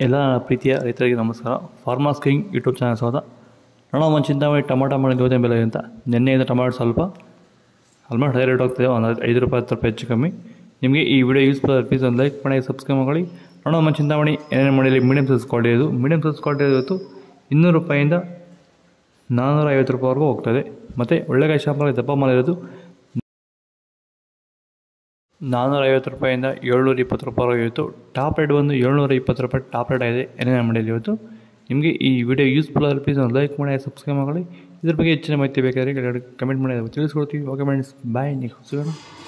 ಎಲ್ಲ ಪ್ರೀತಿಯ ರೈತರಿಗೆ ನಮಸ್ಕಾರ ಫಾರ್ಮರ್ಸ್ ಕಿಂಗ್ ಯೂಟ್ಯೂಬ್ ಚಾನಲ್ ಸ್ವಾಗತ ನೋಡೋ ಒಂದು ಚಿಂತಾಮಣಿ ಟೊಮಾಟೊ ಮಾಡಿ ಗೋಧಿ ಬೆಲೆ ಅಂತ ನಿನ್ನೆಯಿಂದ ಟೊಮಾಟೊ ಸ್ವಲ್ಪ ಆಲ್ಮೋಸ್ಟ್ ಹೈ ರೇಟ್ ಹೋಗ್ತಿದೆ ಒಂದು ಐದು ರೂಪಾಯಿ ಹತ್ತು ರೂಪಾಯಿ ಹೆಚ್ಚು ಕಮ್ಮಿ ನಿಮಗೆ ಈ ವಿಡಿಯೋ ಯೂಸ್ಫುಲ್ ಪ್ಲೀಸ್ ಒಂದು ಲೈಕ್ ಮಾಡಿ ಸಬ್ಸ್ಕ್ರೈಬ್ ಮಾಡಿ ನೋಡೋ ಒಂದು ಚಿಂತಾಮಣಿ ಏನೇನು ಮಾಡಿಲಿ ಮೀಡಿಯಮ್ ಸೈಜ್ ಕ್ವಾಲಿಟಿ ಇದು ಮೀಡಿಯಮ್ ಸೈಜ್ ಕ್ವಾಲಿಟಿ ಇವತ್ತು ಇನ್ನೂರು ರೂಪಾಯಿಂದ ನಾನ್ನೂರ ಐವತ್ತು ರೂಪಾಯಿವರೆಗೂ ಹೋಗ್ತದೆ ಮತ್ತು ಒಳ್ಳೆಕಾಯಿ ಶಾಪಲ್ಲಿ ದಪ್ಪ ಮಾಲ್ ಇರೋದು ನಾನ್ನೂರ ಐವತ್ತು ರೂಪಾಯಿಂದ ಏಳ್ನೂರ ಇಪ್ಪತ್ತು ರೂಪಾಯಿವರೆಗೂ ಇತ್ತು ಟಾಪ್ ರೇಟ್ ಬಂದು ಏಳ್ನೂರ ಇಪ್ಪತ್ತು ರೂಪಾಯಿ ಟಾಪ್ ರೇಟ್ ಆಗಿದೆ ಏನೇನು ಮಾಡಿಲ್ಲ ಇವತ್ತು ನಿಮಗೆ ಈ ವಿಡಿಯೋ ಯೂಸ್ಫುಲ್ ಆದರೆ ಪ್ಲೀಸ್ ಒಂದು ಲೈಕ್ ಮಾಡಿ ಸಬ್ಸ್ಕ್ರೈಬ್ ಮಾಡಿ ಇದ್ರ ಬಗ್ಗೆ ಹೆಚ್ಚಿನ ಮಾಹಿತಿ ಬೇಕಾದರೆ ಕಮೆಂಟ್ ಮಾಡಿ ತಿಳಿಸ್ಕೊಡ್ತೀವಿ ಓಕೆ ಫ್ರೆಂಡ್ಸ್ ಬಾಯ್ ನೆಕ್ಸ್ಟ್ ಸಿಗೋಣ